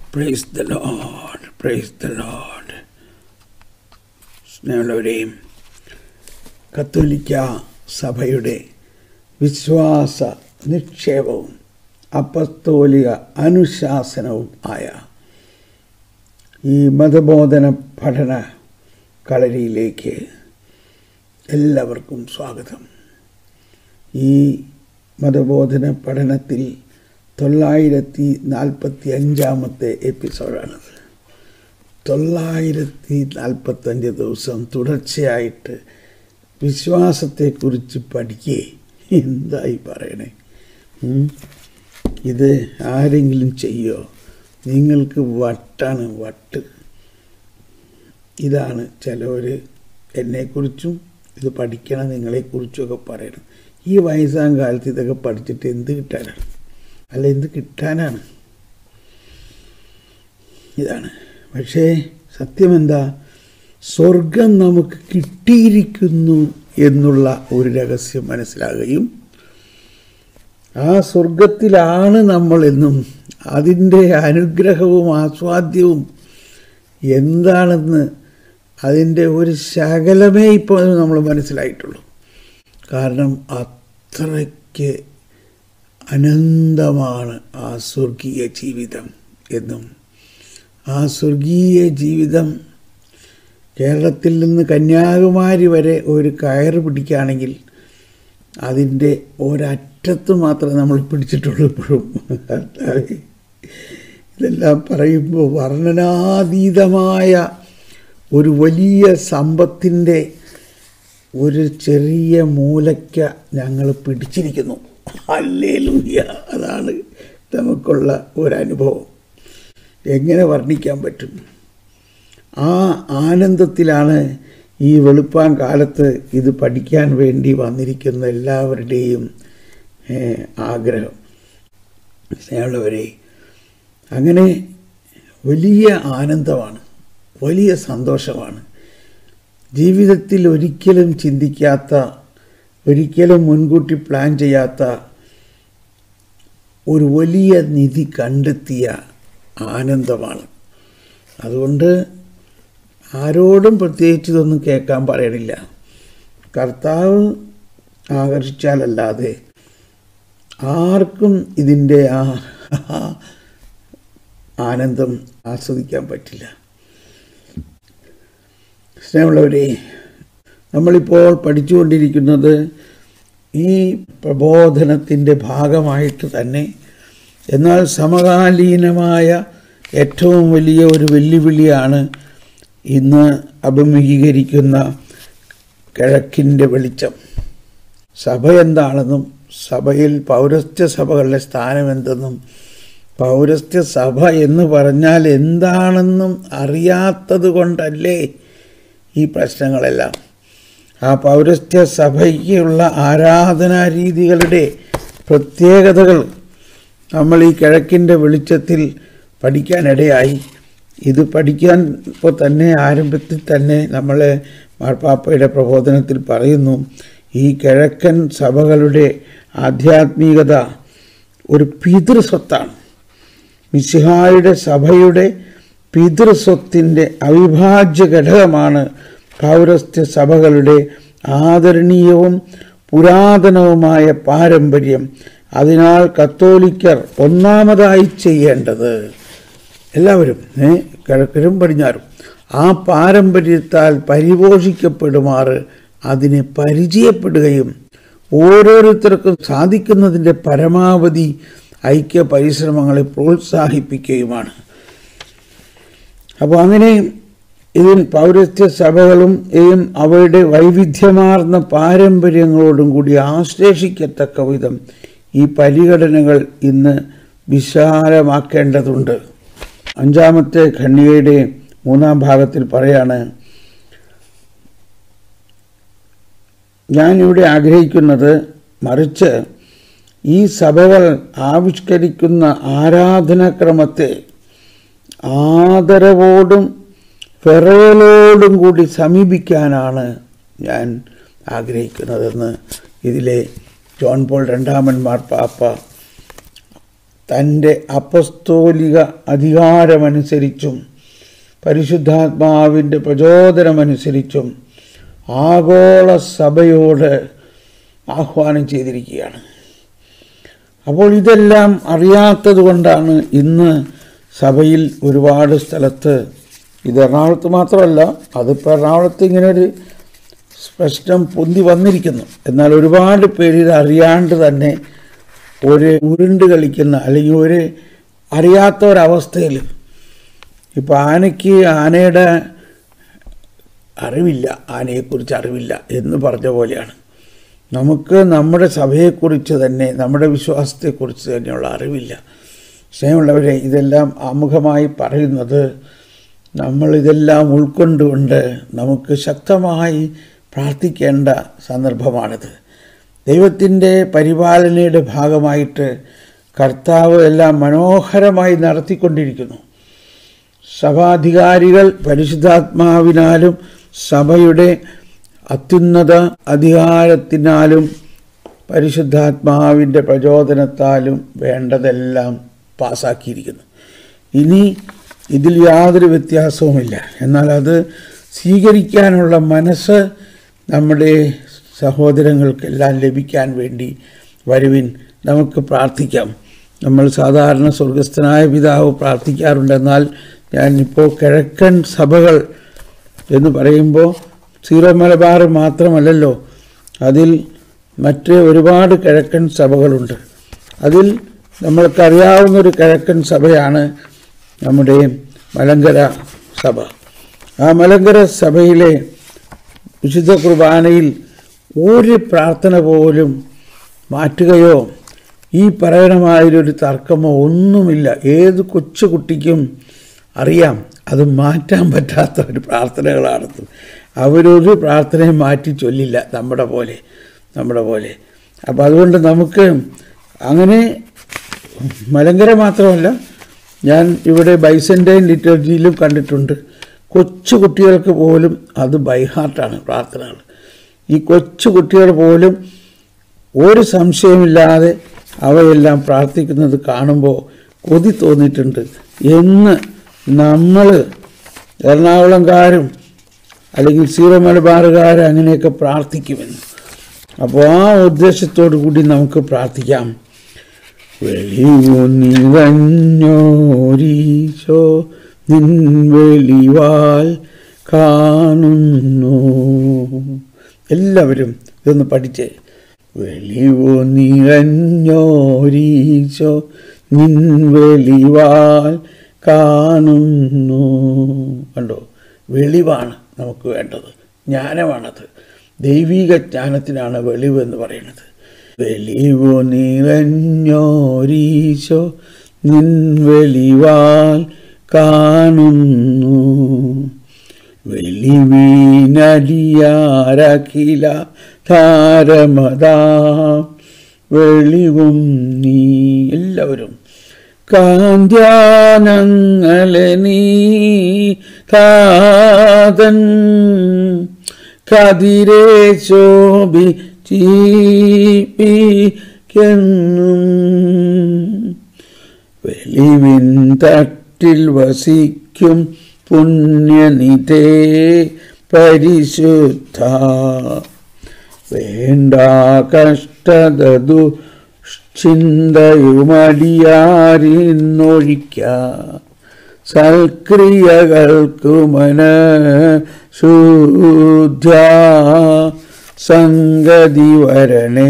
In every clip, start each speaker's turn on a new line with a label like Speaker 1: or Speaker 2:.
Speaker 1: Price the lord praise the lord സ്നേഹമുള്ളവരെയും കത്തോലിക്ക സഭയുടെ വിശ്വാസ നിക്ഷേപവും അപ്പസ്തോലിക അനുശാസനവും ആയ ഈ മതബോധന പഠന കളരിയിലേക്ക് എല്ലാവർക്കും സ്വാഗതം ഈ മതബോധന പഠനത്തിൽ തൊള്ളായിരത്തി നാൽപ്പത്തി അഞ്ചാമത്തെ എപ്പിസോഡാണത് തൊള്ളായിരത്തി നാൽപ്പത്തഞ്ച് ദിവസം തുടർച്ചയായിട്ട് വിശ്വാസത്തെക്കുറിച്ച് പഠിക്കേ എന്തായി പറയണേ ഉം? ഇത് ആരെങ്കിലും ചെയ്യോ നിങ്ങൾക്ക് വട്ടാണ് വട്ട് ഇതാണ് ചിലവർ എന്നെക്കുറിച്ചും ഇത് പഠിക്കണം നിങ്ങളെക്കുറിച്ചുമൊക്കെ പറയണം ഈ വയസ്സാം കാലത്ത് ഇതൊക്കെ പഠിച്ചിട്ട് എന്ത് കിട്ടാനാണ് അല്ല എന്ത് കിട്ടാനാണ് ഇതാണ് പക്ഷേ സത്യം എന്താ സ്വർഗം നമുക്ക് കിട്ടിയിരിക്കുന്നു എന്നുള്ള ഒരു രഹസ്യം മനസ്സിലാകുകയും ആ സ്വർഗത്തിലാണ് നമ്മൾ എന്നും അതിൻ്റെ അനുഗ്രഹവും ആസ്വാദ്യവും എന്താണെന്ന് അതിൻ്റെ ഒരു ശകലമേ ഇപ്പോൾ നമ്മൾ മനസ്സിലായിട്ടുള്ളൂ കാരണം അത്രയ്ക്ക് അനന്തമാണ് ആ സ്വർഗീയ ജീവിതം എന്നും ആ സ്വർഗീയ ജീവിതം കേരളത്തിൽ നിന്ന് കന്യാകുമാരി വരെ ഒരു കയറ് പിടിക്കുകയാണെങ്കിൽ അതിൻ്റെ ഒരറ്റത്ത് മാത്രമേ നമ്മൾ പിടിച്ചിട്ടുള്ളൂ ഇപ്പോഴും ഇതെല്ലാം പറയുമ്പോൾ വർണ്ണനാതീതമായ ഒരു വലിയ സമ്പത്തിൻ്റെ ഒരു ചെറിയ മൂലയ്ക്ക ഞങ്ങൾ പിടിച്ചിരിക്കുന്നു അല്ലേലൂയ അതാണ് നമുക്കുള്ള ഒരനുഭവം എങ്ങനെ വർണ്ണിക്കാൻ പറ്റും ആ ആനന്ദത്തിലാണ് ഈ വെളുപ്പാൻ കാലത്ത് ഇത് പഠിക്കാൻ വേണ്ടി വന്നിരിക്കുന്ന എല്ലാവരുടെയും ഏഹ്, ആഗ്രഹം സ്നേഹമുള്ളവരെ അങ്ങനെ വലിയ ആനന്ദമാണ് വലിയ സന്തോഷമാണ് ജീവിതത്തിൽ ഒരിക്കലും ചിന്തിക്കാത്ത ഒരിക്കലും മുൻകൂട്ടി പ്ലാൻ ചെയ്യാത്ത ഒരു വലിയ നിധി കണ്ടെത്തിയ ആനന്ദമാണ് അതുകൊണ്ട് ആരോടും പ്രത്യേകിച്ച് ഇതൊന്നും കേൾക്കാൻ പറയണില്ല കർത്താവ് ആകർഷിച്ചാലല്ലാതെ ആർക്കും ഇതിൻ്റെ ആ ആനന്ദം ആസ്വദിക്കാൻ പറ്റില്ല സ്നേഹമുള്ളവരെ നമ്മളിപ്പോൾ പഠിച്ചുകൊണ്ടിരിക്കുന്നത് ഈ പ്രബോധനത്തിൻ്റെ ഭാഗമായിട്ട് തന്നെ എന്നാൽ സമകാലീനമായ ഏറ്റവും വലിയ ഒരു വെല്ലുവിളിയാണ് ഇന്ന് അഭിമുഖീകരിക്കുന്ന കിഴക്കിൻ്റെ വെളിച്ചം സഭ എന്താണെന്നും സഭയിൽ പൗരസ്ത്യ സഭകളുടെ സ്ഥാനം എന്തെന്നും പൗരസ്ത്യ സഭ എന്ന് പറഞ്ഞാൽ എന്താണെന്നും അറിയാത്തത് കൊണ്ടല്ലേ ഈ പ്രശ്നങ്ങളെല്ലാം ആ പൗരസ്ത്യ സഭയ്ക്കുള്ള ആരാധനാ രീതികളുടെ പ്രത്യേകതകൾ നമ്മൾ ഈ കിഴക്കിൻ്റെ വെളിച്ചത്തിൽ പഠിക്കാനിടയായി ഇത് പഠിക്കാൻ ഇപ്പോൾ തന്നെ ആരംഭത്തിൽ തന്നെ നമ്മൾ മാർപ്പാപ്പയുടെ പ്രബോധനത്തിൽ പറയുന്നു ഈ കിഴക്കൻ സഭകളുടെ ആധ്യാത്മികത ഒരു പിതൃസ്വത്താണ് മിശിഹായുടെ സഭയുടെ പിതൃസ്വത്തിൻ്റെ അവിഭാജ്യ ഘടകമാണ് പൗരസ്ത്യ സഭകളുടെ ആദരണീയവും പുരാതനവുമായ പാരമ്പര്യം അതിനാൽ കത്തോലിക്കർ ഒന്നാമതായി ചെയ്യേണ്ടത് എല്ലാവരും ഏ, കിഴക്കരും പടിഞ്ഞാറും ആ പാരമ്പര്യത്താൽ പരിപോഷിക്കപ്പെടുമാറ് അതിനെ പരിചയപ്പെടുകയും ഓരോരുത്തർക്കും സാധിക്കുന്നതിൻ്റെ പരമാവധി ഐക്യ പരിശ്രമങ്ങളെ പ്രോത്സാഹിപ്പിക്കുകയുമാണ് അപ്പോൾ അങ്ങനെ ഇതിൽ പൗരസ്ത്യ സഭകളും ഇതും അവയുടെ വൈവിധ്യമാർന്ന പാരമ്പര്യങ്ങളോടും കൂടി ആശ്ലേഷിക്കത്തക്ക വിധം ഈ പരിഗണനകൾ ഇന്ന് വിശാലമാക്കേണ്ടതുണ്ട് അഞ്ചാമത്തെ ഖണ്ഡികയുടെ മൂന്നാം ഭാഗത്തിൽ പറയാണ് ഞാനിവിടെ ആഗ്രഹിക്കുന്നത് മറിച്ച് ഈ സഭകൾ ആവിഷ്കരിക്കുന്ന ആരാധനാക്രമത്തെ ആദരവോടും ഫെറലോടും കൂടി സമീപിക്കാനാണ് ഞാൻ ആഗ്രഹിക്കുന്നതെന്ന് ഇതിലെ ജോൺ പോൾ രണ്ടാമൻ മാർപ്പാപ്പ തൻ്റെ അപസ്തോലിക അധികാരമനുസരിച്ചും പരിശുദ്ധാത്മാവിൻ്റെ പ്രചോദനമനുസരിച്ചും ആഗോള സഭയോട് ആഹ്വാനം ചെയ്തിരിക്കുകയാണ് അപ്പോൾ ഇതെല്ലാം അറിയാത്തത് കൊണ്ടാണ് ഇന്ന് സഭയിൽ ഒരുപാട് സ്ഥലത്ത് ഇത് എറണാകുളത്ത് മാത്രമല്ല അതിപ്പോൾ എറണാകുളത്ത് ഇങ്ങനെ ഒരു പ്രശ്നം പൊന്തി വന്നിരിക്കുന്നു എന്നാൽ ഒരുപാട് പേര് ഇത് അറിയാണ്ട് തന്നെ ഒരു ഉരുണ്ട് കളിക്കുന്ന അല്ലെങ്കിൽ ഒരു അറിയാത്ത ഒരവസ്ഥയിൽ ഇപ്പോൾ ആനയ്ക്ക് ആനയുടെ അറിവില്ല ആനയെക്കുറിച്ച് അറിവില്ല എന്ന് പറഞ്ഞ പോലെയാണ് നമുക്ക് നമ്മുടെ സഭയെക്കുറിച്ച് തന്നെ നമ്മുടെ വിശ്വാസത്തെക്കുറിച്ച് തന്നെയുള്ള അറിവില്ല സ്നേഹമുള്ളവരെ ഇതെല്ലാം ആമുഖമായി പറയുന്നത് നമ്മൾ ഇതെല്ലാം ഉൾക്കൊണ്ടുകൊണ്ട് നമുക്ക് ശക്തമായി പ്രാർത്ഥിക്കേണ്ട സന്ദർഭമാണിത് ദൈവത്തിൻ്റെ പരിപാലനയുടെ ഭാഗമായിട്ട് കർത്താവ് എല്ലാം മനോഹരമായി നടത്തിക്കൊണ്ടിരിക്കുന്നു സഭാധികാരികൾ പരിശുദ്ധാത്മാവിനാലും സഭയുടെ അത്യുന്നത അധികാരത്തിനാലും പരിശുദ്ധാത്മാവിൻ്റെ പ്രചോദനത്താലും വേണ്ടതെല്ലാം പാസാക്കിയിരിക്കുന്നു ഇനി ഇതിൽ യാതൊരു വ്യത്യാസവുമില്ല എന്നാൽ അത് സ്വീകരിക്കാനുള്ള മനസ്സ് നമ്മുടെ സഹോദരങ്ങൾക്കെല്ലാം ലഭിക്കാൻ വേണ്ടി വരുവിൻ നമുക്ക് പ്രാർത്ഥിക്കാം നമ്മൾ സാധാരണ സ്വർഗസ്ഥനായ പിതാവ് പ്രാർത്ഥിക്കാറുണ്ട് എന്നാൽ ഞാനിപ്പോൾ കിഴക്കൻ സഭകൾ എന്ന് പറയുമ്പോൾ സീറോ മലബാർ മാത്രമല്ലല്ലോ അതിൽ മറ്റ് ഒരുപാട് കിഴക്കൻ സഭകളുണ്ട് അതിൽ നമ്മൾക്കറിയാവുന്ന ഒരു കിഴക്കൻ സഭയാണ് നമ്മുടെ മലങ്കര സഭ ആ മലങ്കര സഭയിലെ വിശുദ്ധ കുർബാനയിൽ ഒരു പ്രാർത്ഥന പോലും മാറ്റുകയോ ഈ പറയണമായൊരു തർക്കമോ ഒന്നുമില്ല ഏത് കൊച്ചു കുട്ടിക്കും അറിയാം അത് മാറ്റാൻ പറ്റാത്ത ഒരു പ്രാർത്ഥനകളാണെന്ന് അവരൊരു പ്രാർത്ഥനയും മാറ്റി ചൊല്ലില്ല നമ്മുടെ പോലെ നമ്മുടെ പോലെ അപ്പോൾ അതുകൊണ്ട് നമുക്ക് അങ്ങനെ മലങ്കര മാത്രമല്ല ഞാൻ ഇവിടെ ബൈസൻ്റെയും ലിറ്റർജിയിലും കണ്ടിട്ടുണ്ട് കൊച്ചു കുട്ടികൾക്ക് പോലും അത് ബൈഹാർട്ടാണ് പ്രാർത്ഥനകൾ ഈ കൊച്ചു കുട്ടികൾ പോലും ഒരു സംശയമില്ലാതെ അവയെല്ലാം പ്രാർത്ഥിക്കുന്നത് കാണുമ്പോൾ കൊതി തോന്നിയിട്ടുണ്ട് എന്ന് നമ്മൾ എറണാകുളംകാരും അല്ലെങ്കിൽ സീറോ മലബാറുകാർ അങ്ങനെയൊക്കെ പ്രാർത്ഥിക്കുമെന്ന് അപ്പോൾ ആ ഉദ്ദേശത്തോടു കൂടി നമുക്ക് പ്രാർത്ഥിക്കാം വെളിവു നിറഞ്ഞോരീശോ നിൻ വെളിവാൽ കാണുന്നു എല്ലാവരും ഇതൊന്ന് പഠിച്ചേ വെളിവു നിറഞ്ഞോരീശോ നിൻ വെളിവാൽ കാണുന്നു കണ്ടോ വെളിവാണ് നമുക്ക് വേണ്ടത് ജ്ഞാനമാണത് ദൈവിക ജ്ഞാനത്തിനാണ് വെളിവ് എന്ന് പറയുന്നത് വെളിവു നിറഞ്ഞോരീശോ നിൻ വെളിവാൽ കാണുന്നു വെളിവീനടിയാരഖില താരമതാ വെളിവും നീ എല്ലാവരും കാന്ത്യാനങ്ങളെ നീ കാതൻ കതിരെ ശോഭി ചീപ്പിക്കെന്നും വെളിവിൻ തട്ടിൽ വസിക്കും പുണ്യനിധേ പരിശുദ്ധ വേണ്ട കഷ്ടതതു ചിന്തയുമടിയാരിന്നൊഴിക്ക സൽക്രിയകൾക്കു മന ശുദ്ധ സംഗതി വരണേ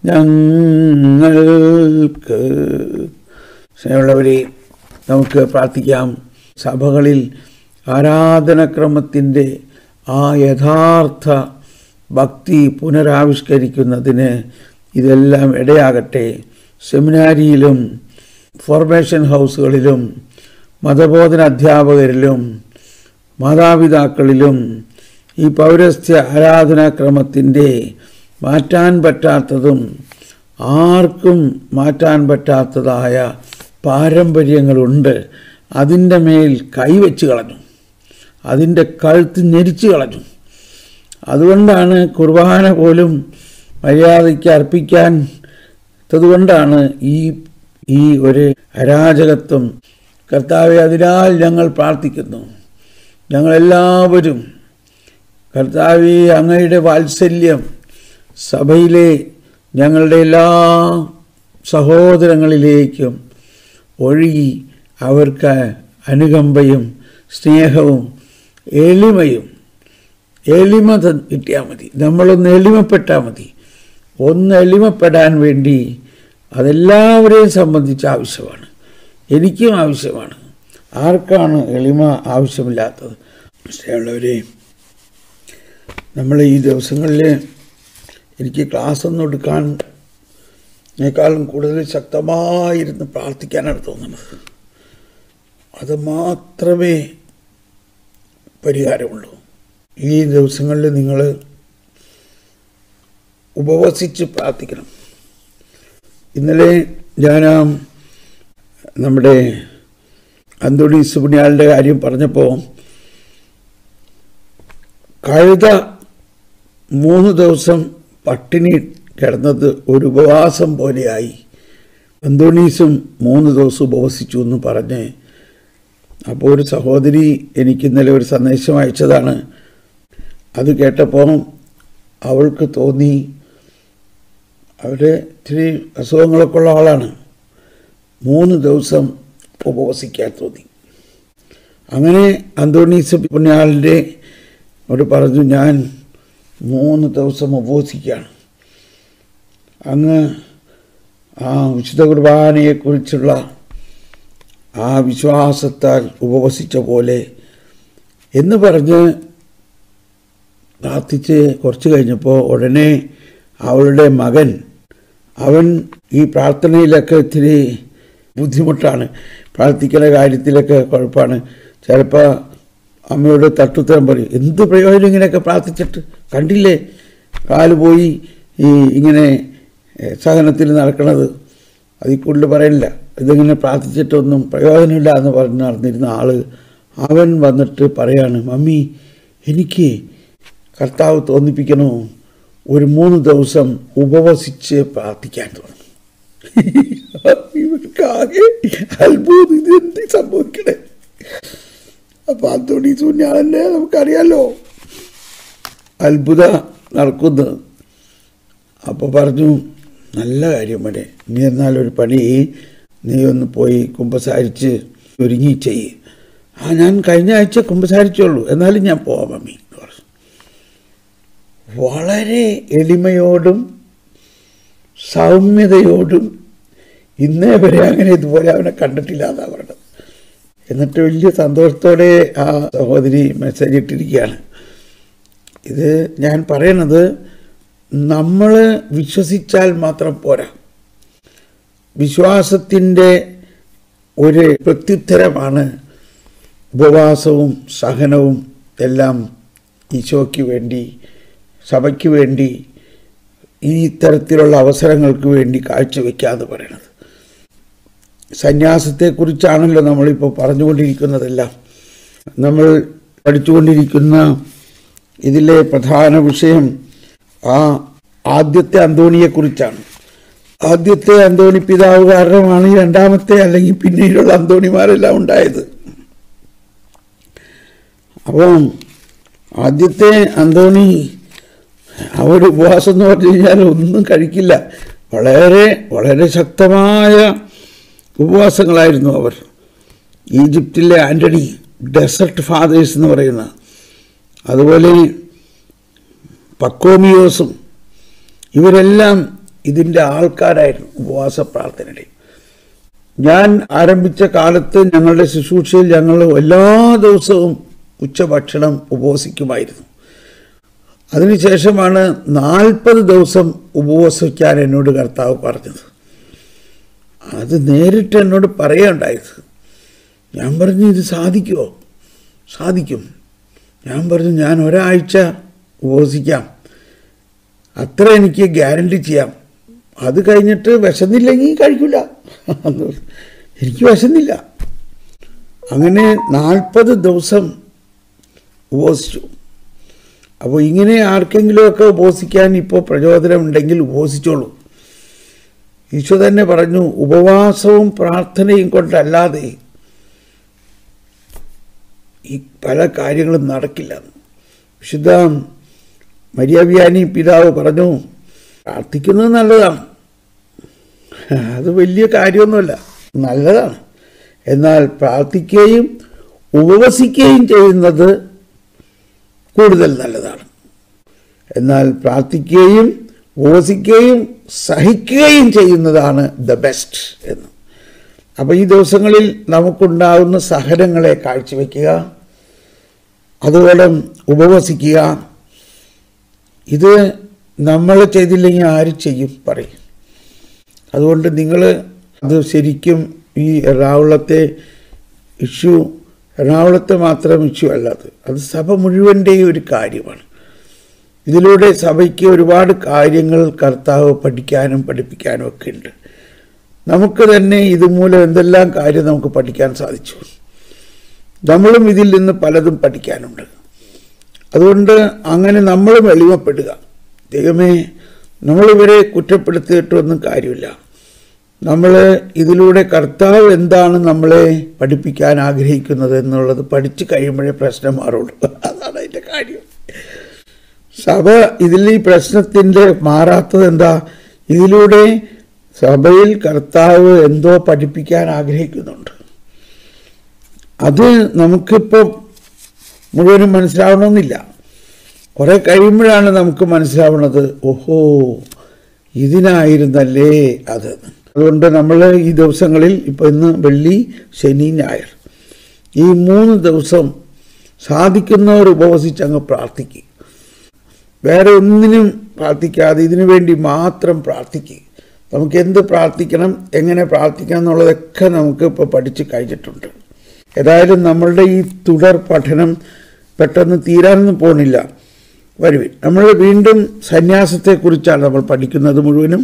Speaker 1: ഞങ്ങൾക്ക് സ്നേഹമുള്ളവരെ നമുക്ക് പ്രാർത്ഥിക്കാം സഭകളിൽ ആരാധനക്രമത്തിൻ്റെ ആ യഥാർത്ഥ ഭക്തി പുനരാവിഷ്കരിക്കുന്നതിന് ഇതെല്ലാം ഇടയാകട്ടെ സെമിനാരിയിലും ഫോർമേഷൻ ഹൗസുകളിലും മതബോധന അധ്യാപകരിലും മാതാപിതാക്കളിലും ഈ പൗരസ്ത്യ ആരാധനാക്രമത്തിൻ്റെ മാറ്റാൻ പറ്റാത്തതും ആർക്കും മാറ്റാൻ പറ്റാത്തതായ പാരമ്പര്യങ്ങളുണ്ട് അതിൻ്റെ മേൽ കൈവച്ച് കളഞ്ഞു അതിൻ്റെ കഴുത്ത് ഞെരിച്ച് കളഞ്ഞു അതുകൊണ്ടാണ് കുർബാന പോലും മര്യാദയ്ക്ക് അർപ്പിക്കാൻ അതുകൊണ്ടാണ് ഈ ഈ ഒരു അരാജകത്വം കർത്താവെ അതിനാൽ ഞങ്ങൾ പ്രാർത്ഥിക്കുന്നു ഞങ്ങളെല്ലാവരും കർത്താവെ അങ്ങയുടെ വാത്സല്യം സഭയിലെ ഞങ്ങളുടെ എല്ലാ സഹോദരങ്ങളിലേക്കും ഒഴുകി അവർക്ക് അനുകമ്പയും സ്നേഹവും എളിമയും എളിമ ത- കിട്ടിയാൽ മതി നമ്മളൊന്ന് എളിമപ്പെട്ടാൽ മതി ഒന്ന് എളിമപ്പെടാൻ വേണ്ടി അതെല്ലാവരെയും സംബന്ധിച്ച് ആവശ്യമാണ് എനിക്കും ആവശ്യമാണ് ആർക്കാണ് എളിമ ആവശ്യമില്ലാത്തത് സ്നേഹമുള്ളവരെ നമ്മൾ ഈ ദിവസങ്ങളിൽ എനിക്ക് ക്ലാസ് ഒന്നും എടുക്കാൻ േക്കാളും കൂടുതൽ ശക്തമായിരുന്ന് പ്രാർത്ഥിക്കാനാണ് തോന്നുന്നത് അത് മാത്രമേ പരിഹാരമുള്ളൂ ഈ ദിവസങ്ങളിൽ നിങ്ങൾ ഉപവസിച്ച് പ്രാർത്ഥിക്കണം ഇന്നലെ ഞാൻ ആ നമ്മുടെ അന്തോണീസ് പുണ്യാളുടെ കാര്യം പറഞ്ഞപ്പോൾ കഴുത മൂന്ന് ദിവസം പട്ടിണി കിടന്നത് ഒരു ഉപവാസം പോലെയായി അന്തോണീസും മൂന്ന് ദിവസം ഉപവസിച്ചു എന്ന് പറഞ്ഞ് അപ്പോൾ ഒരു സഹോദരി എനിക്ക് ഇന്നലെ ഒരു സന്ദേശം അയച്ചതാണ് അത് കേട്ടപ്പോൾ അവൾക്ക് തോന്നി അവിടെ ഇത്തിരി അസുഖങ്ങളൊക്കെ ഉള്ള ആളാണ് മൂന്ന് ദിവസം ഉപവസിക്കാൻ തോന്നി അങ്ങനെ അന്തോണീസ് പുണ്യാളിൻ്റെ അവർ പറഞ്ഞു ഞാൻ മൂന്ന് ദിവസം ഉപവസിക്കുകയാണ് അങ്ങ് ആ വിശുദ്ധ കുർബാനയെക്കുറിച്ചുള്ള ആ വിശ്വാസത്താൽ ഉപവസിച്ച പോലെ എന്ന് പറഞ്ഞ് പ്രാർത്ഥിച്ച് കുറച്ച് കഴിഞ്ഞപ്പോൾ ഉടനെ അവളുടെ മകൻ അവൻ ഈ പ്രാർത്ഥനയിലൊക്കെ ഇത്തിരി ബുദ്ധിമുട്ടാണ് പ്രാർത്ഥിക്കുന്ന കാര്യത്തിലൊക്കെ കുഴപ്പമാണ് ചിലപ്പോൾ അമ്മയോട് തട്ടുത്തരം പറയും എന്ത് പ്രയോജനം ഇങ്ങനെയൊക്കെ പ്രാർത്ഥിച്ചിട്ട് കണ്ടില്ലേ കാല് പോയി ഈ ഇങ്ങനെ ഏഹ്, സഹനത്തിൽ നടക്കണത് അതിൽ കൂടുതൽ പറയില്ല ഇതിങ്ങനെ പ്രാർത്ഥിച്ചിട്ടൊന്നും പ്രയോജനമില്ല എന്ന് പറഞ്ഞ് നടന്നിരുന്ന ആള് അവൻ വന്നിട്ട് പറയാണ് മമ്മി എനിക്ക് കർത്താവ് തോന്നിപ്പിക്കണോ ഒരു മൂന്ന് ദിവസം ഉപവസിച്ച് പ്രാർത്ഥിക്കാൻ തോന്നുന്നു ഇവർക്കാകെ അത്ഭുതം ഇത് എന്ത് സംഭവിക്കണേ അപ്പൊ അന്തോണി സൂന്യാളല്ലേ നമുക്കറിയാലോ അത്ഭുത നടക്കുന്നത് അപ്പോൾ പറഞ്ഞു നല്ല കാര്യം മനെ നീ എന്നാൽ ഒരു പണി നീ ഒന്ന് പോയി കുമ്പസാരിച്ച് ഒരുങ്ങി ചെയ്യ് ആ ഞാൻ കഴിഞ്ഞ ആഴ്ച കുമ്പസാരിച്ചുള്ളൂ എന്നാലും ഞാൻ പോവാം മമ്മി എന്ന് പറഞ്ഞു വളരെ എളിമയോടും സൗമ്യതയോടും ഇന്നേ വരെ അങ്ങനെ ഇതുപോലെ അവനെ കണ്ടിട്ടില്ല എന്നാ പറഞ്ഞത് എന്നിട്ട് വലിയ സന്തോഷത്തോടെ ആ സഹോദരി മെസ്സേജ് ഇട്ടിരിക്കുകയാണ് ഇത് ഞാൻ പറയണത് നമ്മൾ വിശ്വസിച്ചാൽ മാത്രം പോരാ വിശ്വാസത്തിൻ്റെ ഒരു പ്രത്യുത്തരമാണ് ഉപവാസവും സഹനവും എല്ലാം ഈശോയ്ക്ക് വേണ്ടി സഭയ്ക്ക് വേണ്ടി ഈ തരത്തിലുള്ള അവസരങ്ങൾക്ക് വേണ്ടി കാഴ്ചവെക്കാന്ന് പറയണത് സന്യാസത്തെക്കുറിച്ചാണല്ലോ നമ്മളിപ്പോൾ പറഞ്ഞുകൊണ്ടിരിക്കുന്നതെല്ലാം നമ്മൾ പഠിച്ചുകൊണ്ടിരിക്കുന്ന ഇതിലെ പ്രധാന വിഷയം ആ ആദ്യത്തെ അന്തോണിയെക്കുറിച്ചാണ് ആദ്യത്തെ അന്തോണി പിതാവ് കാരണമാണ് ഈ രണ്ടാമത്തെ അല്ലെങ്കിൽ പിന്നീടുള്ള അന്തോണിമാരെല്ലാം ഉണ്ടായത് അപ്പം ആദ്യത്തെ അന്തോണി അവർ ഉപവാസം എന്ന് പറഞ്ഞു കഴിഞ്ഞാൽ ഒന്നും കഴിക്കില്ല വളരെ വളരെ ശക്തമായ ഉപവാസങ്ങളായിരുന്നു അവർ ഈജിപ്തിലെ ആൻ്റണി ഡെസർട്ട് ഫാദേഴ്സ് എന്ന് പറയുന്ന അതുപോലെ പക്കോമിയോസും ഇവരെല്ലാം ഇതിൻ്റെ ആൾക്കാരായിരുന്നു ഉപവാസ പ്രാർത്ഥനയുടെ ഞാൻ ആരംഭിച്ച കാലത്ത് ഞങ്ങളുടെ ശുശ്രൂഷയിൽ ഞങ്ങൾ എല്ലാ ദിവസവും ഉച്ചഭക്ഷണം ഉപവസിക്കുമായിരുന്നു അതിനുശേഷമാണ് നാൽപ്പത് ദിവസം ഉപവസിക്കാൻ എന്നോട് കർത്താവ് പറഞ്ഞത് അത് നേരിട്ട് എന്നോട് പറയുകയുണ്ടായത് ഞാൻ പറഞ്ഞു ഇത് സാധിക്കുമോ സാധിക്കും ഞാൻ പറഞ്ഞു ഞാൻ ഒരാഴ്ച ഉപവസിക്കാം അത്ര എനിക്ക് ഗ്യാരണ്ടി ചെയ്യാം അത് കഴിഞ്ഞിട്ട് വിശന്നില്ലെങ്കിൽ കഴിക്കില്ല എനിക്ക് വിശന്നില്ല അങ്ങനെ നാൽപ്പത് ദിവസം ഉപവസിച്ചു അപ്പോൾ ഇങ്ങനെ ആർക്കെങ്കിലുമൊക്കെ ഉപവസിക്കാൻ ഇപ്പോൾ പ്രചോദനമുണ്ടെങ്കിൽ ഉപവസിച്ചോളൂ ഈശോ തന്നെ പറഞ്ഞു ഉപവാസവും പ്രാർത്ഥനയും കൊണ്ടല്ലാതെ ഈ പല കാര്യങ്ങളും നടക്കില്ല വിശുദ്ധ മര്യാവ്യാനി പിതാവ് പറഞ്ഞു പ്രാർത്ഥിക്കുന്നത് നല്ലതാണ് അത് വലിയ കാര്യമൊന്നുമല്ല നല്ലതാണ് എന്നാൽ പ്രാർത്ഥിക്കുകയും ഉപവസിക്കുകയും ചെയ്യുന്നത് കൂടുതൽ നല്ലതാണ് എന്നാൽ പ്രാർത്ഥിക്കുകയും ഉപവസിക്കുകയും സഹിക്കുകയും ചെയ്യുന്നതാണ് ദ ബെസ്റ്റ് എന്ന് അപ്പോൾ ഈ ദിവസങ്ങളിൽ നമുക്കുണ്ടാകുന്ന സഹനങ്ങളെ കാഴ്ചവെക്കുക അതുപോലെ ഉപവസിക്കുക ഇത് നമ്മൾ ചെയ്തില്ലെങ്കിൽ ആര് ചെയ്യും പറയും അതുകൊണ്ട് നിങ്ങൾ അത് ശരിക്കും ഈ എറണാകുളത്തെ ഇഷ്യൂ എറണാകുളത്തെ മാത്രം ഇഷ്യൂ അല്ലാതെ അത് സഭ മുഴുവൻ്റെയും ഒരു കാര്യമാണ് ഇതിലൂടെ സഭയ്ക്ക് ഒരുപാട് കാര്യങ്ങൾ കർത്താവ് പഠിക്കാനും പഠിപ്പിക്കാനും ഒക്കെ ഉണ്ട് നമുക്ക് തന്നെ ഇതുമൂലം എന്തെല്ലാം കാര്യം നമുക്ക് പഠിക്കാൻ സാധിച്ചു നമ്മളും ഇതിൽ നിന്ന് പലതും പഠിക്കാനുണ്ട് അതുകൊണ്ട് അങ്ങനെ നമ്മളും എളിമപ്പെടുക ദൈവമേ നമ്മളിവരെ കുറ്റപ്പെടുത്തിയിട്ടൊന്നും കാര്യമില്ല നമ്മൾ ഇതിലൂടെ കർത്താവ് എന്താണ് നമ്മളെ പഠിപ്പിക്കാൻ ആഗ്രഹിക്കുന്നത് എന്നുള്ളത് പഠിച്ചു കഴിയുമ്പോഴേ പ്രശ്നം മാറുള്ളൂ അതാണ് അതിൻ്റെ കാര്യം സഭ ഇതിൽ ഈ പ്രശ്നത്തിൻ്റെ മാറാത്തത് എന്താ ഇതിലൂടെ സഭയിൽ കർത്താവ് എന്തോ പഠിപ്പിക്കാൻ ആഗ്രഹിക്കുന്നുണ്ട് അത് നമുക്കിപ്പോൾ മുഴുവനും മനസ്സിലാവണമെന്നില്ല കുറെ കഴിയുമ്പോഴാണ് നമുക്ക് മനസ്സിലാവുന്നത് ഓഹോ ഇതിനായിരുന്നല്ലേ അത് അതുകൊണ്ട് നമ്മൾ ഈ ദിവസങ്ങളിൽ ഇപ്പോൾ ഇന്ന് വെള്ളി ശനി ഞായർ ഈ മൂന്ന് ദിവസം സാധിക്കുന്നവർ ഉപവസിച്ചങ്ങ് പ്രാർത്ഥിക്കുക വേറെ ഒന്നിനും പ്രാർത്ഥിക്കാതെ ഇതിനു വേണ്ടി മാത്രം പ്രാർത്ഥിക്കുക നമുക്ക് എന്ത് പ്രാർത്ഥിക്കണം എങ്ങനെ പ്രാർത്ഥിക്കണം എന്നുള്ളതൊക്കെ നമുക്ക് ഇപ്പോൾ പഠിച്ച് കഴിഞ്ഞിട്ടുണ്ട് ഏതായാലും നമ്മളുടെ ഈ തുടർ പഠനം പെട്ടെന്ന് തീരാനൊന്നും പോകുന്നില്ല വരുവിൻ നമ്മൾ വീണ്ടും സന്യാസത്തെക്കുറിച്ചാണ് നമ്മൾ പഠിക്കുന്നത് മുഴുവനും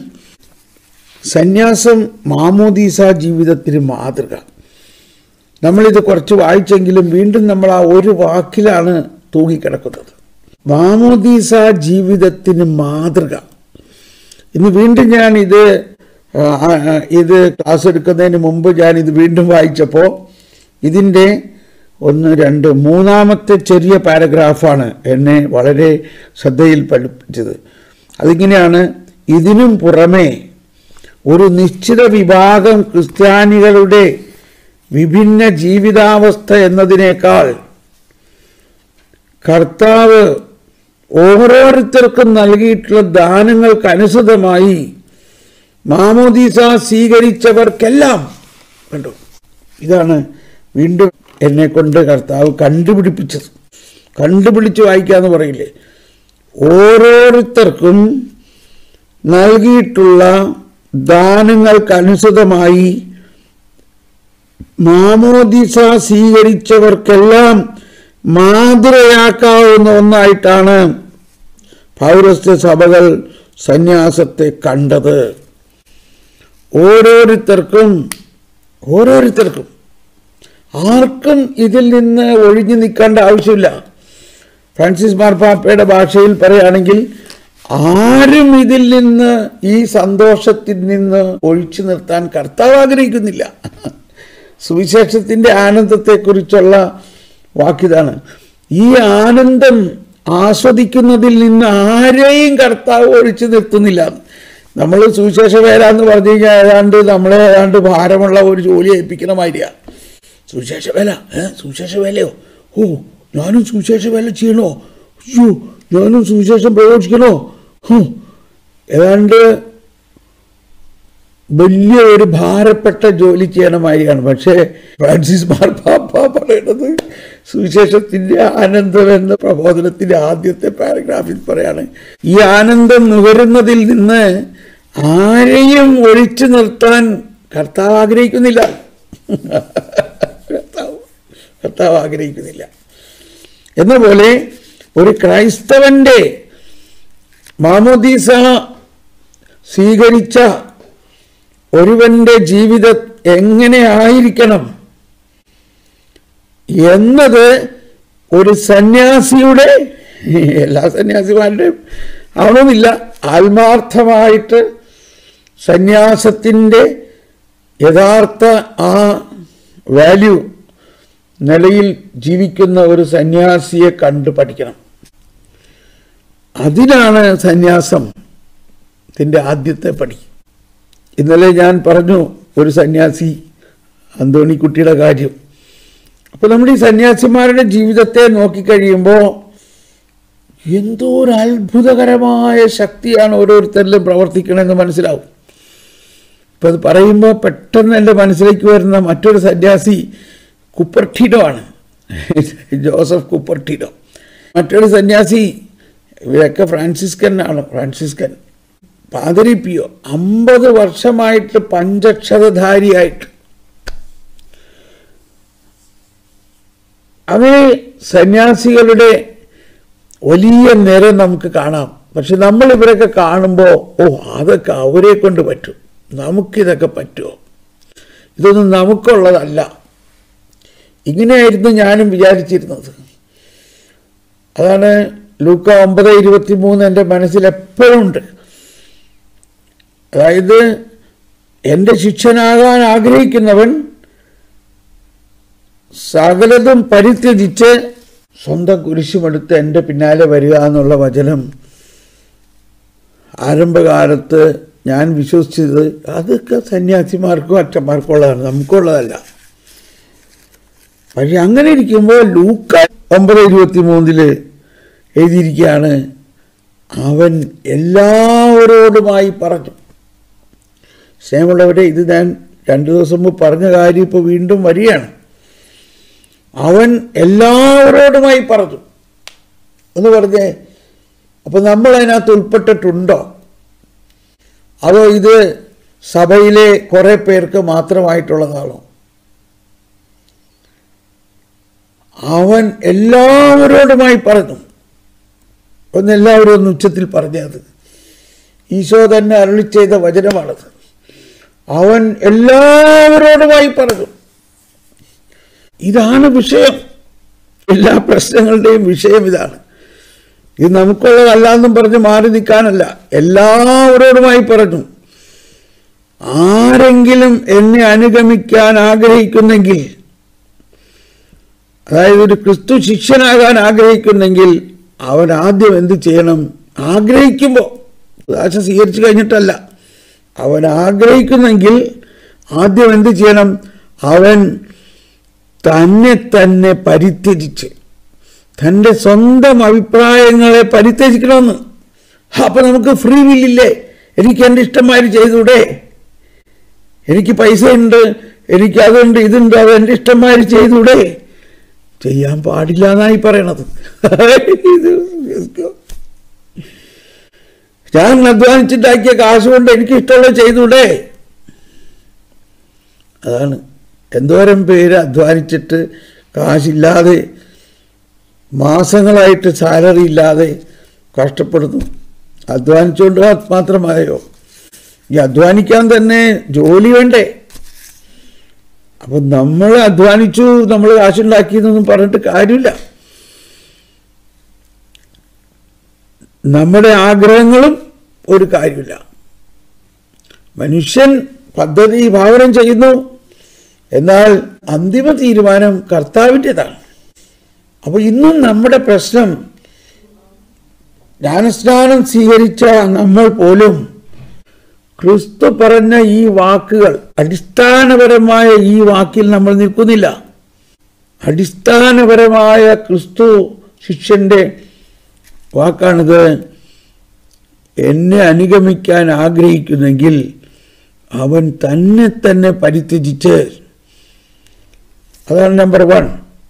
Speaker 1: സന്യാസം മാമോദീസ ജീവിതത്തിന് മാതൃക നമ്മളിത് കുറച്ച് വായിച്ചെങ്കിലും വീണ്ടും നമ്മൾ ആ ഒരു വാക്കിലാണ് തൂങ്ങിക്കിടക്കുന്നത് മാമോദീസ ജീവിതത്തിന് മാതൃക ഇന്ന് വീണ്ടും ഞാൻ ഇത് ആ, ആ, ഇത് ക്ലാസ് എടുക്കുന്നതിന് മുമ്പ് ഞാൻ ഇത് വീണ്ടും വായിച്ചപ്പോൾ ഇതിൻ്റെ ഒന്ന് രണ്ട് മൂന്നാമത്തെ ചെറിയ പാരഗ്രാഫാണ് എന്നെ വളരെ ശ്രദ്ധയിൽ പഠിപ്പിച്ചത് അതിങ്ങനെയാണ് ഇതിനും പുറമെ ഒരു നിശ്ചിത വിഭാഗം ക്രിസ്ത്യാനികളുടെ വിഭിന്ന ജീവിതാവസ്ഥ എന്നതിനേക്കാൾ കർത്താവ് ഓരോരുത്തർക്കും നൽകിയിട്ടുള്ള ദാനങ്ങൾക്കനുസൃതമായി മാമോദീസ സ്വീകരിച്ചവർക്കെല്ലാം കണ്ടു ഇതാണ് വീണ്ടും എന്നെ കൊണ്ട് കർത്താവ് കണ്ടുപിടിപ്പിച്ചത് കണ്ടുപിടിച്ച് വായിക്കാന്ന് പറയില്ലേ ഓരോരുത്തർക്കും നൽകിയിട്ടുള്ള ദാനങ്ങൾക്കനുസൃതമായി മാമോദിസ സ്വീകരിച്ചവർക്കെല്ലാം മാതൃകയാക്കാവുന്ന ഒന്നായിട്ടാണ് പൗരസ്ത്യ സഭകൾ സന്യാസത്തെ കണ്ടത് ഓരോരുത്തർക്കും ഓരോരുത്തർക്കും ആർക്കും ഇതിൽ നിന്ന് ഒഴിഞ്ഞു നിൽക്കേണ്ട ആവശ്യമില്ല ഫ്രാൻസിസ് മാർപ്പാപ്പയുടെ ഭാഷയിൽ പറയുകയാണെങ്കിൽ ആരും ഇതിൽ നിന്ന് ഈ സന്തോഷത്തിൽ നിന്ന് ഒഴിച്ചു നിർത്താൻ കർത്താവ് ആഗ്രഹിക്കുന്നില്ല സുവിശേഷത്തിൻ്റെ ആനന്ദത്തെക്കുറിച്ചുള്ള വാക്കിതാണ് ഈ ആനന്ദം ആസ്വദിക്കുന്നതിൽ നിന്ന് ആരെയും കർത്താവ് ഒഴിച്ചു നിർത്തുന്നില്ല നമ്മൾ സുവിശേഷ വേല എന്ന് പറഞ്ഞു കഴിഞ്ഞാൽ ഏതാണ്ട് നമ്മളെ ഏതാണ്ട് ഭാരമുള്ള ഒരു ജോലി ഏൽപ്പിക്കുന്ന മാതിരിയാണ് സുവിശേഷ വേല ഏ സുവിശേഷ വേലയോ ഓ ഞാനും സുവിശേഷ വേല ചെയ്യണോ അയ്യോ ഞാനും സുവിശേഷം പ്രയോഗിക്കണോ ഹും. ഏതാണ്ട് വലിയ ഒരു ഭാരപ്പെട്ട ജോലി ചെയ്യണ മാതിരിയാണ് പക്ഷേ ഫ്രാൻസിസ് മാർപ്പാപ്പ പറയുന്നത് സുവിശേഷത്തിന്റെ ആനന്ദം എന്ന പ്രബോധനത്തിന്റെ ആദ്യത്തെ പാരഗ്രാഫിൽ പറയാണ് ഈ ആനന്ദം നുകരുന്നതിൽ നിന്ന് ആരെയും ഒഴിച്ചു നിർത്താൻ കർത്താവ് ആഗ്രഹിക്കുന്നില്ല കർത്താവ് കർത്താവ് ആഗ്രഹിക്കുന്നില്ല എന്ന പോലെ ഒരു ക്രൈസ്തവന്റെ മാമോദീസ സ്വീകരിച്ച ഒരുവന്റെ ജീവിതം എങ്ങനെ ആയിരിക്കണം എന്നത് ഒരു സന്യാസിയുടെ എല്ലാ സന്യാസിമാരുടെയും ആവണമെന്നില്ല ആത്മാർത്ഥമായിട്ട് സന്യാസത്തിൻ്റെ യഥാർത്ഥ ആ വാല്യൂ നിലയിൽ ജീവിക്കുന്ന ഒരു സന്യാസിയെ കണ്ടു പഠിക്കണം അതിനാണ് സന്യാസം ത്തിൻ്റെ ആദ്യത്തെ പടി ഇന്നലെ ഞാൻ പറഞ്ഞു ഒരു സന്യാസി അന്തോണിക്കുട്ടിയുടെ കാര്യം അപ്പോൾ നമ്മുടെ ഈ സന്യാസിമാരുടെ ജീവിതത്തെ നോക്കിക്കഴിയുമ്പോൾ എന്തോ ഒരു അത്ഭുതകരമായ ശക്തിയാണ് ഓരോരുത്തരിലും പ്രവർത്തിക്കണമെന്ന് മനസ്സിലാവും ഇപ്പം അത് പറയുമ്പോൾ പെട്ടെന്ന് എൻ്റെ മനസ്സിലേക്ക് വരുന്ന മറ്റൊരു സന്യാസി കുപ്പർട്ടിഡോ ആണ് ജോസഫ് കുപ്പർട്ടിഡോ മറ്റൊരു സന്യാസി ഇവരൊക്കെ ഫ്രാൻസിസ്കൻ ആണ് ഫ്രാൻസിസ്കൻ പാതിരി പിയോ അമ്പത് വർഷമായിട്ട് പഞ്ചക്ഷരധാരിയായിട്ട് അവരെ സന്യാസികളുടെ വലിയ നിര നമുക്ക് കാണാം പക്ഷെ നമ്മൾ ഇവരൊക്കെ കാണുമ്പോൾ ഓ അതൊക്കെ അവരെ കൊണ്ട് പറ്റും നമുക്കിതൊക്കെ പറ്റുമോ ഇതൊന്നും നമുക്കുള്ളതല്ല ഇങ്ങനെയായിരുന്നു ഞാനും വിചാരിച്ചിരുന്നത് അതാണ് ലൂക്ക ഒമ്പത് ഇരുപത്തി മൂന്ന് എൻ്റെ മനസ്സിൽ എപ്പോഴും ഉണ്ട് അതായത് എൻ്റെ ശിക്ഷനാകാൻ ആഗ്രഹിക്കുന്നവൻ സകലതും പരിത്യജിച്ച് സ്വന്തം കുരിശുമെടുത്ത് എൻ്റെ പിന്നാലെ വരിക എന്നുള്ള വചനം ആരംഭകാലത്ത് ഞാൻ വിശ്വസിച്ചത് അതൊക്കെ സന്യാസിമാർക്കും അച്ഛന്മാർക്കും ഉള്ളതാണ് നമുക്കുള്ളതല്ല പക്ഷെ അങ്ങനെ ഇരിക്കുമ്പോൾ ലൂക്ക ഒമ്പത് ഇരുപത്തി മൂന്നില് എഴുതിയിരിക്കുകയാണ് അവൻ എല്ലാവരോടുമായി പറഞ്ഞു സ്നേഹമുള്ളവരെ ഇത് ഞാൻ രണ്ടു ദിവസം മുമ്പ് പറഞ്ഞ കാര്യം ഇപ്പോൾ വീണ്ടും വരികയാണ് അവൻ എല്ലാവരോടുമായി പറഞ്ഞു എന്ന് പറഞ്ഞേ അപ്പോൾ നമ്മൾ അതിനകത്ത് ഉൾപ്പെട്ടിട്ടുണ്ടോ അതോ ഇത് സഭയിലെ കുറേ പേർക്ക് മാത്രമായിട്ടുള്ളതാണോ അവൻ എല്ലാവരോടുമായി പറഞ്ഞു ഒന്ന് എല്ലാവരും ഒന്ന് ഉച്ചത്തിൽ പറഞ്ഞത് ഈശോ തന്നെ അരളി ചെയ്ത വചനമാണത് അവൻ എല്ലാവരോടുമായി പറഞ്ഞു ഇതാണ് വിഷയം എല്ലാ പ്രശ്നങ്ങളുടെയും വിഷയം ഇതാണ് ഇത് നമുക്കുള്ളതല്ല എന്നും പറഞ്ഞ് മാറി നിൽക്കാനല്ല എല്ലാവരോടുമായി പറഞ്ഞു ആരെങ്കിലും എന്നെ അനുഗമിക്കാൻ ആഗ്രഹിക്കുന്നെങ്കിൽ അതായത് ഒരു ക്രിസ്തു ശിഷ്യനാകാൻ ആഗ്രഹിക്കുന്നെങ്കിൽ അവൻ ആദ്യം എന്ത് ചെയ്യണം ആഗ്രഹിക്കുമ്പോൾ ആശ സ്വീകരിച്ചു കഴിഞ്ഞിട്ടല്ല അവൻ ആഗ്രഹിക്കുന്നെങ്കിൽ ആദ്യം എന്ത് ചെയ്യണം അവൻ തന്നെ തന്നെ പരിത്യജിച്ച് തൻ്റെ സ്വന്തം അഭിപ്രായങ്ങളെ പരിത്യജിക്കണമെന്ന് അപ്പം നമുക്ക് ഫ്രീ വില്ലില്ലേ എനിക്ക് എൻ്റെ ഇഷ്ടമാതിരി ചെയ്തൂടെ എനിക്ക് പൈസ ഉണ്ട് എനിക്ക് അതുണ്ട് ഇതുണ്ട് അത് എൻ്റെ ഇഷ്ടമാതിരി ചെയ്തൂടെ ചെയ്യാൻ പാടില്ല എന്നായി പറയണത് ഇത് ഞാൻ അധ്വാനിച്ചിട്ടാക്കിയ കാശ് കൊണ്ട് എനിക്ക് ഇഷ്ടമുള്ളത് ചെയ്തൂടെ അതാണ് എന്തോരം പേര് അധ്വാനിച്ചിട്ട് കാശില്ലാതെ മാസങ്ങളായിട്ട് സാലറി ഇല്ലാതെ കഷ്ടപ്പെടുന്നു അധ്വാനിച്ചുകൊണ്ട് മാത്രമായോ ഈ അധ്വാനിക്കാൻ തന്നെ ജോലി വേണ്ടേ അപ്പം നമ്മൾ അധ്വാനിച്ചു നമ്മൾ കാശുണ്ടാക്കിയെന്നൊന്നും പറഞ്ഞിട്ട് കാര്യമില്ല നമ്മുടെ ആഗ്രഹങ്ങളും ഒരു കാര്യമില്ല മനുഷ്യൻ പദ്ധതി ഭാവനം ചെയ്യുന്നു എന്നാൽ അന്തിമ തീരുമാനം കർത്താവിൻ്റെതാണ് അപ്പോൾ ഇന്നും നമ്മുടെ പ്രശ്നം ജ്ഞാനസ്നാനം സ്വീകരിച്ച നമ്മൾ പോലും ക്രിസ്തു പറഞ്ഞ ഈ വാക്കുകൾ അടിസ്ഥാനപരമായ ഈ വാക്കിൽ നമ്മൾ നിൽക്കുന്നില്ല അടിസ്ഥാനപരമായ ക്രിസ്തു ശിഷ്യന്റെ വാക്കാണിത് എന്നെ അനുഗമിക്കാൻ ആഗ്രഹിക്കുന്നെങ്കിൽ അവൻ തന്നെ തന്നെ പരിത്യജിച്ച് അതാണ് നമ്പർ വൺ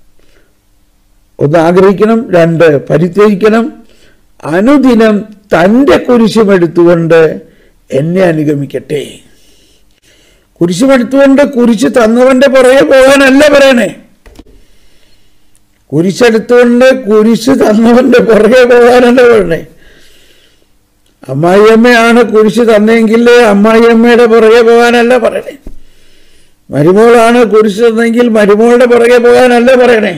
Speaker 1: ഒന്ന് ആഗ്രഹിക്കണം രണ്ട് പരിത്യജിക്കണം അനുദിനം തൻ്റെ കുരിശുമെടുത്തുകൊണ്ട് എന്നെ അനുഗമിക്കട്ടെ കുരിശുമെടുത്തുകൊണ്ട് കുരിശ് തന്നവന്റെ പുറകെ പോകാനല്ല പറയണേ കുരിശെടുത്തുകൊണ്ട് കുരിശ് തന്നവന്റെ പുറകെ പോകാനല്ല പറയണേ അമ്മായിയമ്മയാണ് കുരിശ് തന്നെങ്കിൽ അമ്മായിയമ്മയുടെ പുറകെ പോകാനല്ല പറയണേ മരുമോളാണ് കുരിശ് തന്നെങ്കിൽ മരുമോളുടെ പുറകെ പോകാനല്ല പറയണേ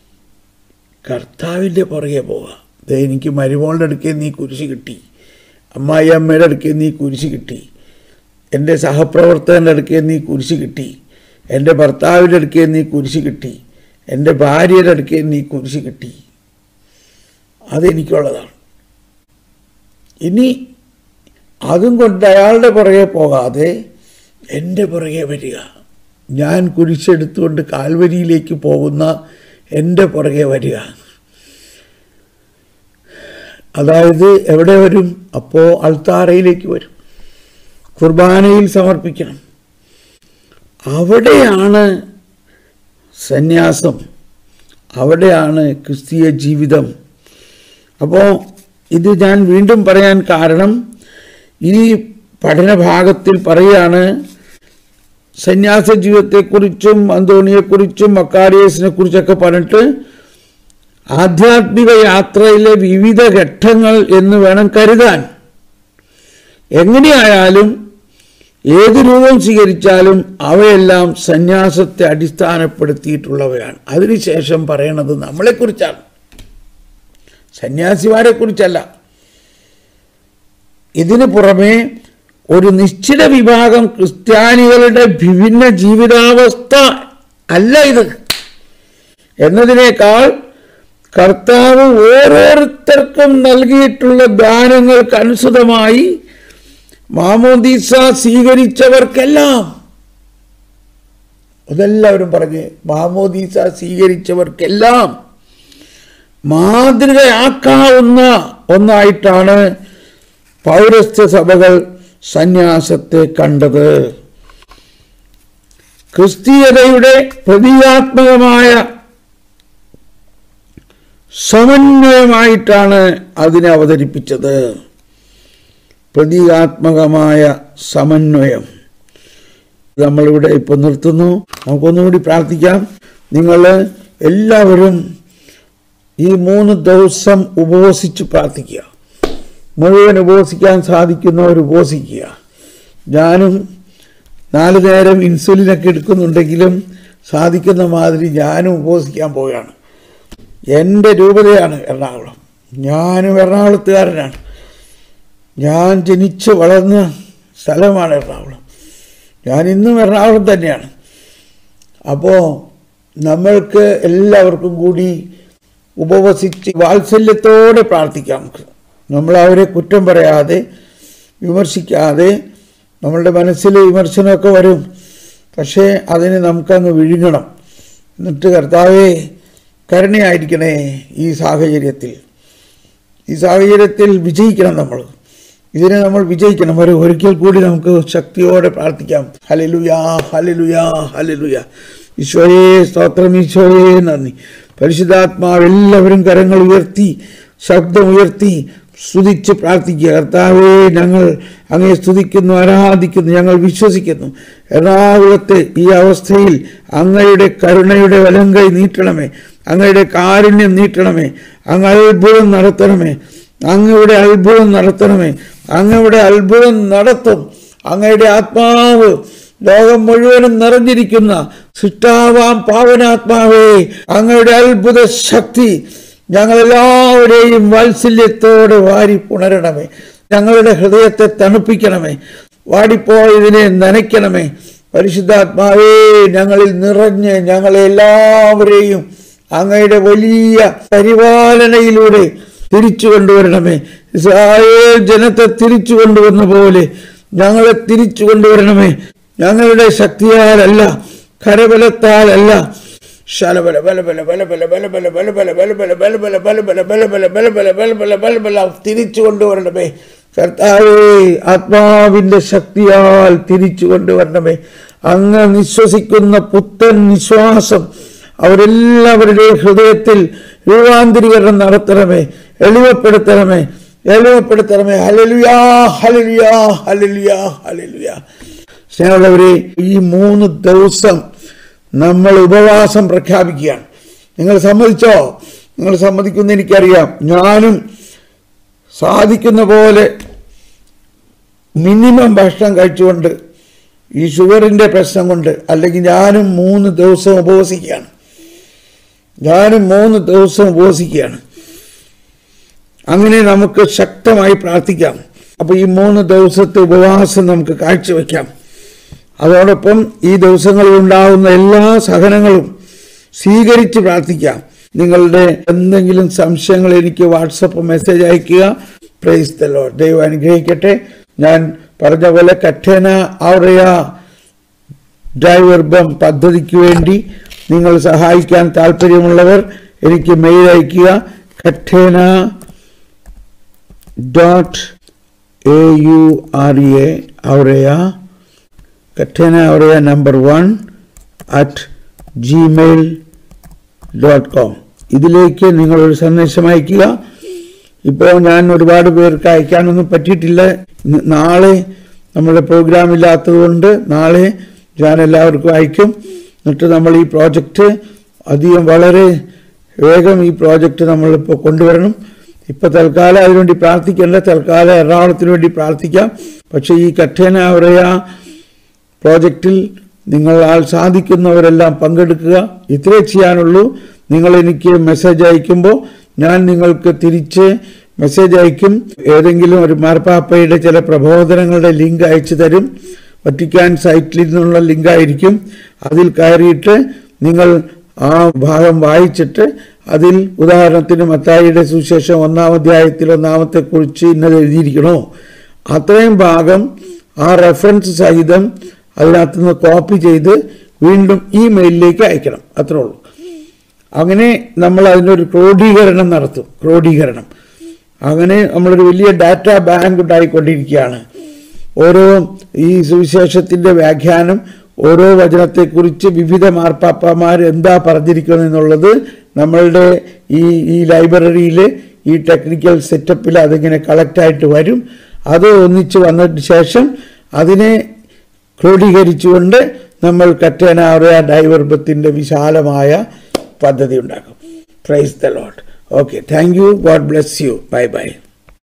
Speaker 1: കർത്താവിൻ്റെ പുറകെ പോവുക ദേ എനിക്ക് മരുമോളുടെ അടുക്കൽ നീ കുരിശ് കിട്ടി അമ്മായി അമ്മയുടെ അടുക്കൽ നീ കുരിശ് കിട്ടി എൻ്റെ സഹപ്രവർത്തകൻ്റെ അടുക്കൽ നീ കുരിശ് കിട്ടി എൻ്റെ ഭർത്താവിൻ്റെ അടുക്കൽ നീ കുരിശ് കിട്ടി എൻ്റെ ഭാര്യയുടെ അടുക്കൽ നീ കുരിശ് കിട്ടി അതെനിക്കുള്ളതാണ് ഇനി അതും കൊണ്ട് അയാളുടെ പുറകെ പോകാതെ എൻ്റെ പുറകെ വരിക ഞാൻ കുരിശെടുത്തുകൊണ്ട് കാൽവരിയിലേക്ക് പോകുന്ന എൻ്റെ പുറകെ വരിക അതായത് എവിടെ വരും അപ്പോൾ അൾത്താറയിലേക്ക് വരും കുർബാനയിൽ സമർപ്പിക്കണം അവിടെയാണ് സന്യാസം അവിടെയാണ് ക്രിസ്തീയ ജീവിതം അപ്പോൾ ഇത് ഞാൻ വീണ്ടും പറയാൻ കാരണം ഈ പഠനഭാഗത്തിൽ പറയാണ് സന്യാസ ജീവിതത്തെക്കുറിച്ചും അന്തോണിയെക്കുറിച്ചും മക്കാരിയസിനെ കുറിച്ചൊക്കെ പറഞ്ഞിട്ട് ആധ്യാത്മിക യാത്രയിലെ വിവിധ ഘട്ടങ്ങൾ എന്ന് വേണം കരുതാൻ എങ്ങനെയായാലും ഏത് രൂപം സ്വീകരിച്ചാലും അവയെല്ലാം സന്യാസത്തെ അടിസ്ഥാനപ്പെടുത്തിയിട്ടുള്ളവയാണ് അതിനുശേഷം പറയണത് നമ്മളെക്കുറിച്ചാണ് സന്യാസിമാരെ കുറിച്ചല്ല ഇതിനു പുറമെ ഒരു നിശ്ചിത വിഭാഗം ക്രിസ്ത്യാനികളുടെ വിഭിന്ന ജീവിതാവസ്ഥ അല്ല ഇത് എന്നതിനേക്കാൾ കർത്താവ് ഓരോരുത്തർക്കും നൽകിയിട്ടുള്ള ദാനങ്ങൾക്കനുസൃതമായി മാമോദീസ സ്വീകരിച്ചവർക്കെല്ലാം അതെല്ലാവരും പറഞ്ഞ് മാമോദീസ സ്വീകരിച്ചവർക്കെല്ലാം മാതൃകയാക്കാവുന്ന ഒന്നായിട്ടാണ് പൗരസ്ത്യ സഭകൾ സന്യാസത്തെ കണ്ടത് ക്രിസ്തീയതയുടെ പ്രതീകാത്മകമായ സമന്വയമായിട്ടാണ് അതിനെ അവതരിപ്പിച്ചത് പ്രതീകാത്മകമായ സമന്വയം നമ്മളിവിടെ ഇപ്പോൾ നിർത്തുന്നു നമുക്കൊന്നുകൂടി പ്രാർത്ഥിക്കാം നിങ്ങൾ എല്ലാവരും ഈ മൂന്ന് ദിവസം ഉപവസിച്ച് പ്രാർത്ഥിക്കുക മുഴുവൻ ഉപവസിക്കാൻ സാധിക്കുന്നവർ ഉപവസിക്കുക ഞാനും നാല് നേരം ഇൻസുലിനൊക്കെ എടുക്കുന്നുണ്ടെങ്കിലും സാധിക്കുന്ന മാതിരി ഞാനും ഉപവസിക്കാൻ പോവുകയാണ് എൻ്റെ രൂപതയാണ് എറണാകുളം ഞാനും എറണാകുളത്തുകാരനാണ് ഞാൻ ജനിച്ച് വളർന്ന സ്ഥലമാണ് എറണാകുളം ഞാൻ ഇന്നും എറണാകുളം തന്നെയാണ് അപ്പോൾ നമ്മൾക്ക് എല്ലാവർക്കും കൂടി ഉപവസിച്ച് വാത്സല്യത്തോടെ പ്രാർത്ഥിക്കാം നമുക്ക് നമ്മൾ അവരെ കുറ്റം പറയാതെ വിമർശിക്കാതെ നമ്മളുടെ മനസ്സിൽ വിമർശനമൊക്കെ വരും പക്ഷേ അതിനെ നമുക്കങ്ങ് വിഴുങ്ങണം എന്നിട്ട് കർത്താവേ കരുണയായിരിക്കണേ ഈ സാഹചര്യത്തിൽ ഈ സാഹചര്യത്തിൽ വിജയിക്കണം നമ്മൾ ഇതിനെ നമ്മൾ വിജയിക്കണം ഒരു ഒരിക്കൽ കൂടി നമുക്ക് ശക്തിയോടെ പ്രാർത്ഥിക്കാം ഹലലുയാ ഹലലുയാ ഹലലുയാ ഈശോയെ സ്തോത്രം ഈശോയെ നന്ദി പരിശുദ്ധാത്മാവ് എല്ലാവരും കരങ്ങൾ ഉയർത്തി ശബ്ദമുയർത്തി സ്തുതിച്ച് പ്രാർത്ഥിക്കുക കർത്താവേ ഞങ്ങൾ അങ്ങേ സ്തുതിക്കുന്നു ആരാധിക്കുന്നു ഞങ്ങൾ വിശ്വസിക്കുന്നു എറണാകുളത്തെ ഈ അവസ്ഥയിൽ അങ്ങയുടെ കരുണയുടെ വലങ്കൈ നീട്ടണമേ അങ്ങയുടെ കാരുണ്യം നീട്ടണമേ അങ്ങ് അത്ഭുതം നടത്തണമേ അങ്ങയുടെ അത്ഭുതം നടത്തണമേ അങ്ങയുടെ അത്ഭുതം നടത്തും അങ്ങയുടെ ആത്മാവ് ലോകം മുഴുവനും നിറഞ്ഞിരിക്കുന്ന സൃഷ്ടാവാം പാവനാത്മാവേ അങ്ങയുടെ അത്ഭുത ശക്തി ഞങ്ങളെല്ലാവരെയും വാത്സല്യത്തോടെ വാരി പുണരണമേ ഞങ്ങളുടെ ഹൃദയത്തെ തണുപ്പിക്കണമേ വാടിപ്പോയതിനെ നനയ്ക്കണമേ പരിശുദ്ധാത്മാവേ ഞങ്ങളിൽ നിറഞ്ഞ് ഞങ്ങളെ എല്ലാവരെയും അങ്ങയുടെ വലിയ പരിപാലനയിലൂടെ തിരിച്ചു കൊണ്ടുവരണമേ ഇസ്രായേൽ ജനത്തെ തിരിച്ചു കൊണ്ടുവന്ന പോലെ ഞങ്ങളെ തിരിച്ചു കൊണ്ടുവരണമേ ഞങ്ങളുടെ ശക്തിയാലല്ല കരബലത്താലല്ല ശലബല ബലബല ബലബല ബലബല ബലബല ബലബല ബലബല ബലബല ബലബല ബലബല ബലബല ബലബല തിരിച്ചു കൊണ്ടുവരണമേ കർത്താവേ ആത്മാവിന്റെ ശക്തിയാൽ തിരിച്ചു കൊണ്ടുവരണമേ അങ്ങ് നിശ്വസിക്കുന്ന പുത്തൻ നിശ്വാസം അവരെല്ലാവരുടെയും ഹൃദയത്തിൽ രൂപാന്തരീകരണം നടത്തണമേ എളിമപ്പെടുത്തണമേ എളിമപ്പെടുത്തണമേ ഹലലുയാ ഹലലുയാ ഹലലുയാ ഹലലുയാ സ്നേഹമുള്ളവരെ ഈ മൂന്ന് ദിവസം നമ്മൾ ഉപവാസം പ്രഖ്യാപിക്കുകയാണ് നിങ്ങൾ സമ്മതിച്ചോ നിങ്ങൾ സമ്മതിക്കുന്ന എനിക്കറിയാം ഞാനും സാധിക്കുന്ന പോലെ മിനിമം ഭക്ഷണം കഴിച്ചുകൊണ്ട് ഈ ഷുഗറിൻ്റെ പ്രശ്നം കൊണ്ട് അല്ലെങ്കിൽ ഞാനും മൂന്ന് ദിവസം ഉപവസിക്കുകയാണ് ഞാനും മൂന്ന് ദിവസം ഉപവസിക്കുകയാണ് അങ്ങനെ നമുക്ക് ശക്തമായി പ്രാർത്ഥിക്കാം അപ്പോൾ ഈ മൂന്ന് ദിവസത്തെ ഉപവാസം നമുക്ക് കാഴ്ചവെക്കാം അതോടൊപ്പം ഈ ദിവസങ്ങളിൽ ഉണ്ടാകുന്ന എല്ലാ സഹനങ്ങളും സ്വീകരിച്ച് പ്രാർത്ഥിക്കാം നിങ്ങളുടെ എന്തെങ്കിലും സംശയങ്ങൾ എനിക്ക് വാട്സപ്പ് മെസ്സേജ് അയക്കുക പ്രൈസ് ദ ലോർഡ് ദൈവം അനുഗ്രഹിക്കട്ടെ ഞാൻ പറഞ്ഞ പോലെ കഠേന ഔറയ ഡ്രൈവർ ബം പദ്ധതിക്ക് വേണ്ടി നിങ്ങൾ സഹായിക്കാൻ താല്പര്യമുള്ളവർ എനിക്ക് മെയിൽ അയക്കുക കഠേന dot A U R A ഔറയ കഠേന ഔറയ number one at Gmail dot com ഇതിലേക്ക് നിങ്ങളൊരു സന്ദേശം അയക്കുക ഇപ്പോൾ ഞാൻ ഒരുപാട് പേർക്ക് അയക്കാനൊന്നും പറ്റിയിട്ടില്ല ഇന്ന് നാളെ നമ്മുടെ പ്രോഗ്രാം ഇല്ലാത്തതുകൊണ്ട് നാളെ ഞാൻ എല്ലാവർക്കും അയക്കും എന്നിട്ട് നമ്മൾ ഈ പ്രോജക്റ്റ് അധികം വളരെ വേഗം ഈ പ്രോജക്റ്റ് നമ്മളിപ്പോൾ കൊണ്ടുവരണം ഇപ്പോൾ തൽക്കാലം അതിനുവേണ്ടി പ്രാർത്ഥിക്കേണ്ട തൽക്കാലം എറണാകുളത്തിന് വേണ്ടി പ്രാർത്ഥിക്കാം പക്ഷേ ഈ കഠേന പറയാ പ്രോജക്റ്റിൽ നിങ്ങളാൽ സാധിക്കുന്നവരെല്ലാം പങ്കെടുക്കുക ഇത്രേ ചെയ്യാനുള്ളൂ നിങ്ങൾ എനിക്ക് മെസ്സേജ് അയക്കുമ്പോൾ ഞാൻ നിങ്ങൾക്ക് തിരിച്ച് മെസ്സേജ് അയക്കും ഏതെങ്കിലും ഒരു മാർപ്പാപ്പയുടെ ചില പ്രബോധനങ്ങളുടെ ലിങ്ക് അയച്ചു തരും വറ്റിക്കാൻ സൈറ്റിൽ നിന്നുള്ള ലിങ്ക് ആയിരിക്കും അതിൽ കയറിയിട്ട് നിങ്ങൾ ആ ഭാഗം വായിച്ചിട്ട് അതിൽ ഉദാഹരണത്തിന് മത്തായിയുടെ സുവിശേഷം ഒന്നാം അധ്യായത്തിൽ ഒന്നാമത്തെ കുറിച്ച് ഇന്നത് എഴുതിയിരിക്കണോ അത്രയും ഭാഗം ആ റെഫറൻസ് സഹിതം അതിനകത്ത് നിന്ന് കോപ്പി ചെയ്ത് വീണ്ടും ഈ മെയിലിലേക്ക് അയക്കണം അത്രേ ഉള്ളൂ അങ്ങനെ നമ്മൾ അതിനൊരു ക്രോഡീകരണം നടത്തും ക്രോഡീകരണം അങ്ങനെ നമ്മളൊരു വലിയ ഡാറ്റ ബാങ്ക് ഉണ്ടായിക്കൊണ്ടിരിക്കുകയാണ് ഓരോ ഈ സുവിശേഷത്തിൻ്റെ വ്യാഖ്യാനം ഓരോ വചനത്തെക്കുറിച്ച് വിവിധ മാർപ്പാപ്പമാർ എന്താ പറഞ്ഞിരിക്കുന്നത് എന്നുള്ളത് നമ്മളുടെ ഈ ഈ ലൈബ്രറിയിൽ ഈ ടെക്നിക്കൽ സെറ്റപ്പിൽ അതിങ്ങനെ കളക്റ്റായിട്ട് വരും അത് ഒന്നിച്ച് വന്നതിന് ശേഷം അതിനെ ക്രോഡീകരിച്ചുകൊണ്ട് നമ്മൾ കറ്റേനാറിയ ഡൈവർബത്തിൻ്റെ വിശാലമായ പദ്ധതി ഉണ്ടാക്കും praise the lord okay thank you God bless you bye by